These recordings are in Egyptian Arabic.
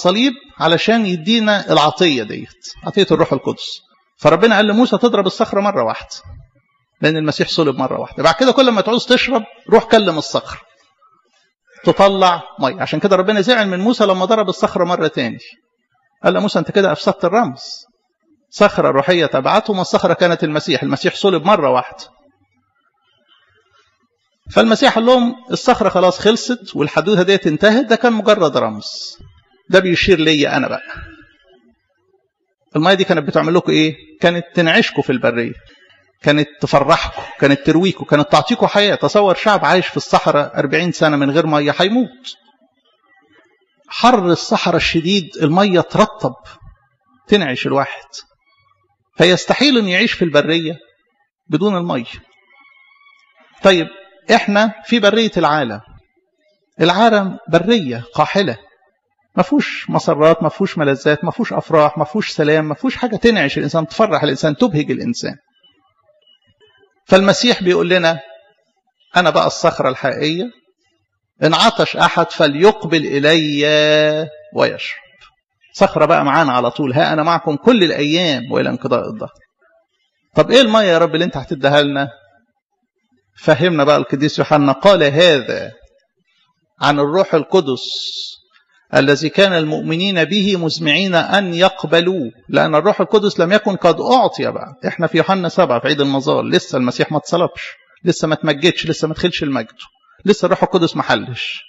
الصليب علشان يدينا العطية ديت عطية الروح القدس فربنا قال لموسى تضرب الصخرة مرة واحدة لأن المسيح صلب مرة واحدة بعد كده كل ما تعوز تشرب روح كلم الصخر تطلع مية عشان كده ربنا زعل من موسى لما ضرب الصخرة مرة تاني قال له موسى أنت كده أفسدت الرمز صخرة روحية تبعتهم الصخرة كانت المسيح المسيح صلب مرة واحدة فالمسيح قال لهم الصخرة خلاص خلصت والحدوثة ديت انتهت ده كان مجرد رمز ده بيشير ليا أنا بقى المية دي كانت بتعمل لكم إيه؟ كانت تنعشكم في البرية كانت تفرحكم كانت ترويكم كانت تعطيكم حياة تصور شعب عايش في الصحراء 40 سنة من غير مية هيموت حر الصحراء الشديد المية ترطب تنعش الواحد فيستحيل أن يعيش في البرية بدون المية طيب احنا في برية العالم العالم برية قاحلة ما فيهوش مسرات ما فيهوش ملذات ما فيهوش افراح ما فيهوش سلام ما فيهوش حاجه تنعش الانسان تفرح الانسان تبهج الانسان فالمسيح بيقول لنا انا بقى الصخره الحقيقيه ان عطش احد فليقبل الي ويشرب صخره بقى معانا على طول ها انا معكم كل الايام والى انقضاء الظهر طب ايه الميه يا رب اللي انت هتديها لنا فهمنا بقى القديس يوحنا قال هذا عن الروح القدس الذي كان المؤمنين به مزمعين أن يقبلوه لأن الروح القدس لم يكن قد أعطي بعد إحنا في يوحنا سبعة في عيد المظال لسه المسيح ما اتصلبش لسه ما تمجدش لسه ما تخلش المجد لسه الروح القدس ما حلش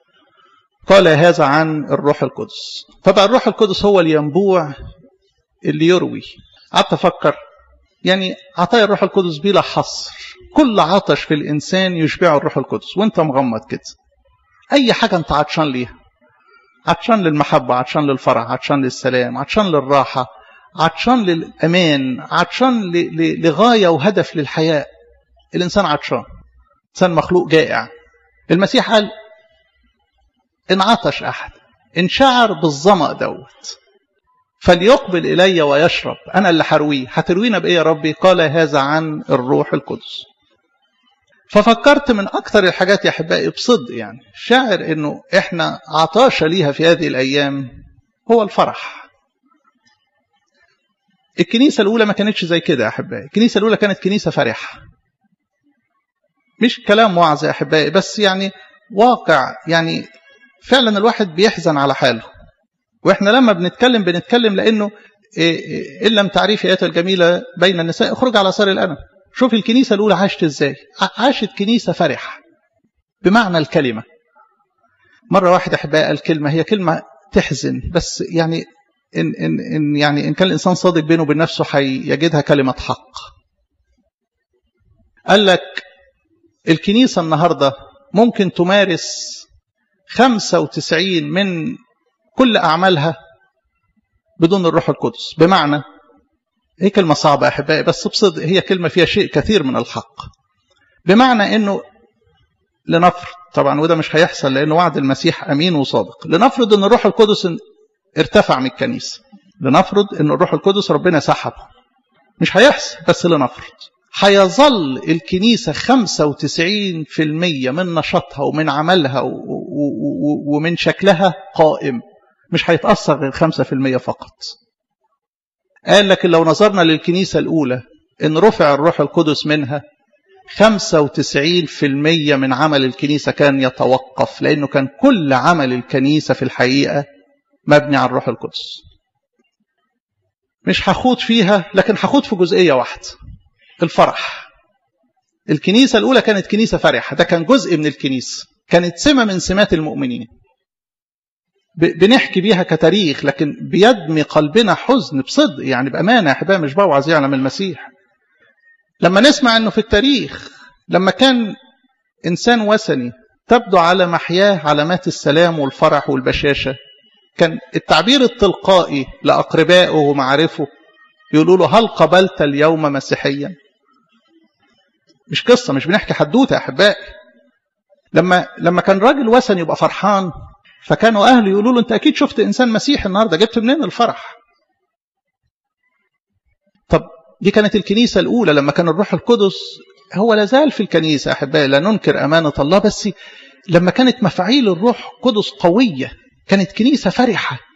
قال هذا عن الروح القدس طبعا الروح القدس هو الينبوع اللي يروي قعدت أفكر يعني عطايا الروح القدس بلا حصر كل عطش في الإنسان يشبعه الروح القدس وانت مغمض كده أي حاجة انت عطشان ليها عطشان للمحبة عطشان للفرح عطشان للسلام عطشان للراحة عطشان للأمان عطشان لغاية وهدف للحياة الإنسان عطشان إنسان مخلوق جائع المسيح قال إن عطش أحد إن شعر بالظمأ دوت فليقبل إلي ويشرب أنا اللي حرويه هتروينا بإيه يا ربي قال هذا عن الروح القدس ففكرت من أكثر الحاجات يا أحبائي بصدق يعني شاعر إنه إحنا عطاشة ليها في هذه الأيام هو الفرح الكنيسة الأولى ما كانتش زي كده يا أحبائي الكنيسة الأولى كانت كنيسة فرحة مش كلام وعظ يا أحبائي بس يعني واقع يعني فعلا الواحد بيحزن على حاله واحنا لما بنتكلم بنتكلم لانه ان لم تعرفي ايات الجميله بين النساء اخرج على سار الانم شوف الكنيسه الاولى عاشت ازاي عاشت كنيسه فرح بمعنى الكلمه مره واحد احبائي قال كلمه هي كلمه تحزن بس يعني ان ان ان يعني ان كان الانسان صادق بينه وبين نفسه هيجدها كلمه حق قال لك الكنيسه النهارده ممكن تمارس 95 من كل أعمالها بدون الروح القدس بمعنى هي كلمة صعبة أحبائي بس بصدق هي كلمة فيها شيء كثير من الحق بمعنى أنه لنفرض طبعا وده مش هيحصل لأنه وعد المسيح أمين وصادق لنفرض أن الروح القدس ارتفع من الكنيسة لنفرض أن الروح القدس ربنا سحبه مش هيحصل بس لنفرض هيظل الكنيسة 95% من نشاطها ومن عملها ومن شكلها قائم مش هيتأثر غير 5% فقط قال لكن لو نظرنا للكنيسة الأولى إن رفع الروح القدس منها 95% من عمل الكنيسة كان يتوقف لأنه كان كل عمل الكنيسة في الحقيقة مبني على الروح القدس مش هخوض فيها لكن هخوض في جزئية واحدة الفرح الكنيسة الأولى كانت كنيسة فرحة ده كان جزء من الكنيسة كانت سمة من سمات المؤمنين بنحكي بيها كتاريخ لكن بيدمي قلبنا حزن بصدق يعني بأمانة يا أحبائي مش بوعظ يعلم المسيح لما نسمع أنه في التاريخ لما كان إنسان وثني تبدو على محياه علامات السلام والفرح والبشاشة كان التعبير التلقائي لأقربائه ومعارفه يقولوا له هل قبلت اليوم مسيحيا مش قصة مش بنحكي حدوتة يا أحبائي لما لما كان راجل وثني يبقى فرحان فكانوا أهله يقولوا له أنت أكيد شفت إنسان مسيحي النهاردة جبت منين الفرح طب دي كانت الكنيسة الأولى لما كان الروح القدس هو لازال في الكنيسة أحبائي لا ننكر أمانة الله بس لما كانت مفاعيل الروح القدس قوية كانت كنيسة فرحة